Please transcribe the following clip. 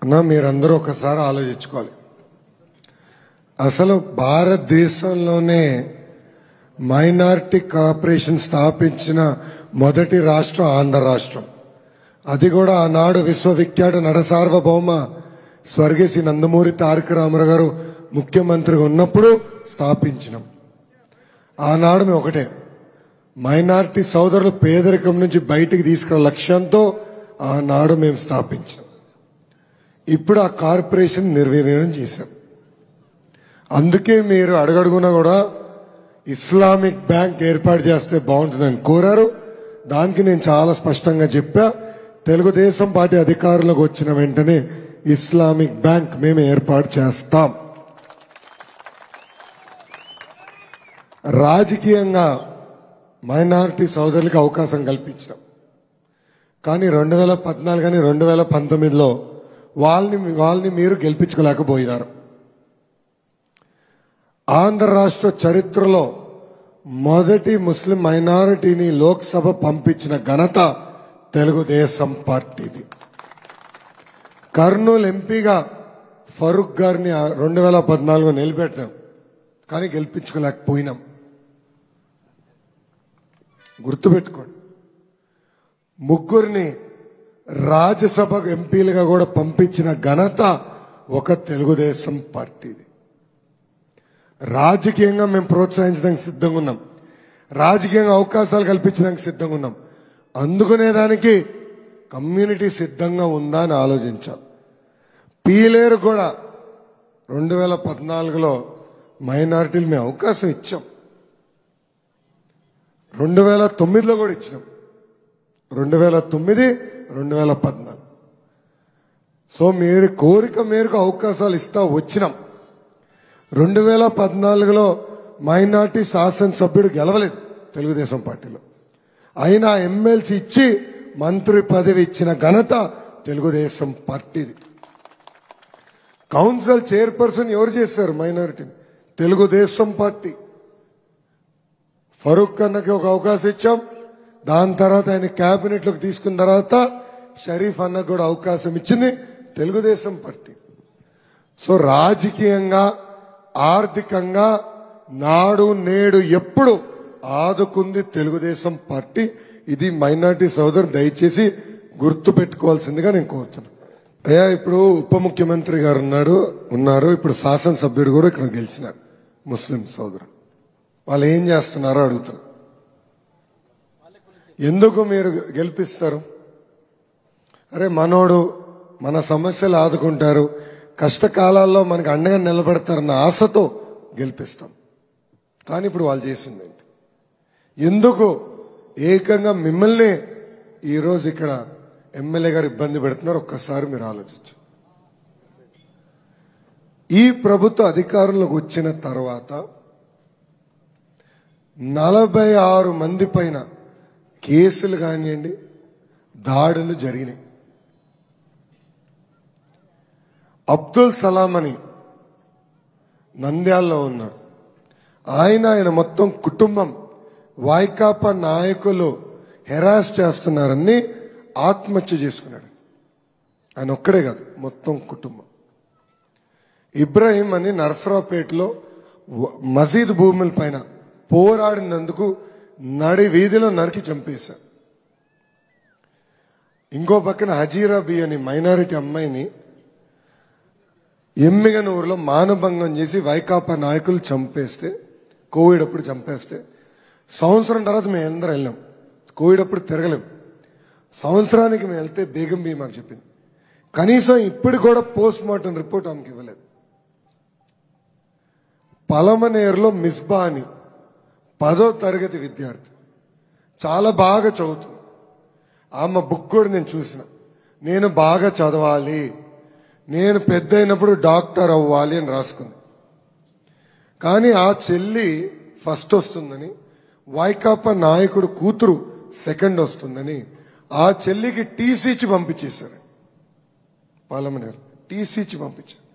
అన్నా మీరందరూ ఒకసారి ఆలోచించుకోవాలి అసలు భారతదేశంలోనే మైనారిటీ కార్పొరేషన్ స్థాపించిన మొదటి రాష్ట్రం ఆంధ్ర రాష్ట్రం అది కూడా ఆనాడు విశ్వవిఖ్యాత నడ సార్వభౌమ స్వర్గీయ నందమూరి తారక రామారావు గారు ముఖ్యమంత్రిగా ఉన్నప్పుడు స్థాపించినాం ఆనాడు మేము ఒకటే మైనారిటీ సోదరులు పేదరికం నుంచి బయటికి తీసుకున్న లక్ష్యంతో ఆనాడు మేము స్థాపించాం ఇప్పుడు ఆ కార్పొరేషన్ నిర్వీర్యం చేశాం అందుకే మీరు అడగడుగునా కూడా ఇస్లామిక్ బ్యాంక్ ఏర్పాటు చేస్తే బాగుంటుందని కోరారు దానికి నేను చాలా స్పష్టంగా చెప్పా తెలుగుదేశం పార్టీ అధికారంలోకి వచ్చిన వెంటనే ఇస్లామిక్ బ్యాంక్ మేము ఏర్పాటు చేస్తాం రాజకీయంగా మైనారిటీ సోదరులకు అవకాశం కల్పించినాం కానీ రెండు వేల పద్నాలుగు కానీ రెండు వేల పంతొమ్మిదిలో వాళ్ళని వాళ్ళని మీరు గెలిపించుకోలేకపోయినారు ఆంధ్ర రాష్ట్ర చరిత్రలో మొదటి ముస్లిం మైనారిటీని లోక్సభ పంపించిన ఘనత తెలుగుదేశం పార్టీది కర్నూలు ఎంపీగా ఫరూక్ గారిని రెండు వేల పద్నాలుగు నిలబెట్టాం కానీ గెలిపించుకోలేకపోయినాం గుర్తుపెట్టుకోండి ముగ్గురిని రాజ్యసభ ఎంపీలుగా కూడా పంపించిన ఘనత ఒక తెలుగుదేశం పార్టీది రాజకీయంగా మేము ప్రోత్సహించడానికి సిద్ధంగా ఉన్నాం రాజకీయంగా అవకాశాలు కల్పించడానికి సిద్ధంగా ఉన్నాం అందుకునే దానికి కమ్యూనిటీ సిద్ధంగా ఉందా అని ఆలోచించాం పీలేరు కూడా రెండు వేల పద్నాలుగులో మైనారిటీలు మేము అవకాశం ఇచ్చాం రెండు వేల తొమ్మిదిలో కూడా ఇచ్చినాం రెండు వేల తొమ్మిది రెండు వేల పద్నాలుగు సో మీరు కోరిక మేరకు అవకాశాలు ఇస్తా వచ్చినాం రెండు వేల పద్నాలుగులో మైనార్టీ శాసనసభ్యుడు గెలవలేదు తెలుగుదేశం పార్టీలో అయినా ఎమ్మెల్సీ ఇచ్చి మంత్రి పదవి ఇచ్చిన ఘనత తెలుగుదేశం పార్టీది కౌన్సిల్ చైర్పర్సన్ ఎవరు చేశారు మైనారిటీని తెలుగుదేశం పార్టీ ఫరూక్ అన్నకి ఒక అవకాశం ఇచ్చాం దాని తర్వాత ఆయన కేబినెట్ లోకి తీసుకున్న తర్వాత షరీఫ్ అన్నకు కూడా అవకాశం ఇచ్చింది తెలుగుదేశం పార్టీ సో రాజకీయంగా ఆర్థికంగా నాడు నేడు ఎప్పుడు ఆదుకుంది తెలుగుదేశం పార్టీ ఇది మైనార్టీ సోదరు దయచేసి గుర్తు పెట్టుకోవాల్సిందిగా నేను కోరుతున్నాను అయ్యా ఇప్పుడు ఉప ముఖ్యమంత్రి గారు ఉన్నాడు ఉన్నారు ఇప్పుడు శాసనసభ్యుడు కూడా ఇక్కడ గెలిచినారు ముస్లిం సోదరుడు వాళ్ళు ఏం చేస్తున్నారో అడుగుతున్నారు ఎందుకు మీరు గెలిపిస్తారు అరే మనోడు మన సమస్యలు ఆదుకుంటారు కష్టకాలాల్లో మనకు అండగా నిలబడతారన్న ఆశతో గెలిపిస్తాం కానీ ఇప్పుడు వాళ్ళు చేసింది ఏంటి ఎందుకు ఏకంగా మిమ్మల్ని ఈరోజు ఇక్కడ ఎమ్మెల్యే గారు ఇబ్బంది పెడుతున్నారు ఒక్కసారి మీరు ఆలోచించు ఈ ప్రభుత్వ అధికారంలోకి వచ్చిన తర్వాత నలభై ఆరు మంది పైన కేసులు కానివ్వండి దాడులు జరిగినాయి అబ్దుల్ సలాం అని నంద్యాలలో ఉన్నాడు ఆయన ఆయన మొత్తం కుటుంబం వైకాపా నాయకులు హెరాస్ చేస్తున్నారని ఆత్మహత్య చేసుకున్నాడు ఆయన ఒక్కడే కాదు మొత్తం కుటుంబం ఇబ్రాహీం అని నరసరావుపేటలో వ- మసీద్ భూముల పైన పోరాడినందుకు నడి వీధిలో నరికి చంపేశారు ఇంకో పక్కన హజీరా బి అని మైనారిటీ అమ్మాయిని ఎమ్మిగనూరులో మానభంగం చేసి వైకాపా నాయకులు చంపేస్తే కోవిడ్ అప్పుడు చంపేస్తే సంవత్సరం తర్వాత మేము అందరం వెళ్ళాం కోవిడ్ అప్పుడు తిరగలేం సంవత్సరానికి మేము వెళ్తే బేగం బీ మాకు చెప్పింది కనీసం ఇప్పుడు కూడా పోస్ట్ మార్టం రిపోర్ట్ ఆమెకి ఇవ్వలేదు పలమనేరులో మిస్బా అని పదో తరగతి విద్యార్థి చాలా బాగా చదువుతుంది ఆమె బుక్ కూడా నేను చూసిన నేను బాగా చదవాలి నేను పెద్ద అయినప్పుడు డాక్టర్ అవ్వాలి అని రాసుకుంది కానీ ఆ చెల్లి ఫస్ట్ వస్తుందని వైకాపా నాయకుడు కూతురు సెకండ్ వస్తుందని ఆ చెల్లికి టీసీ ఇచ్చి పంపించేశారు పాలమనేరు టీసీ ఇచ్చి పంపించారు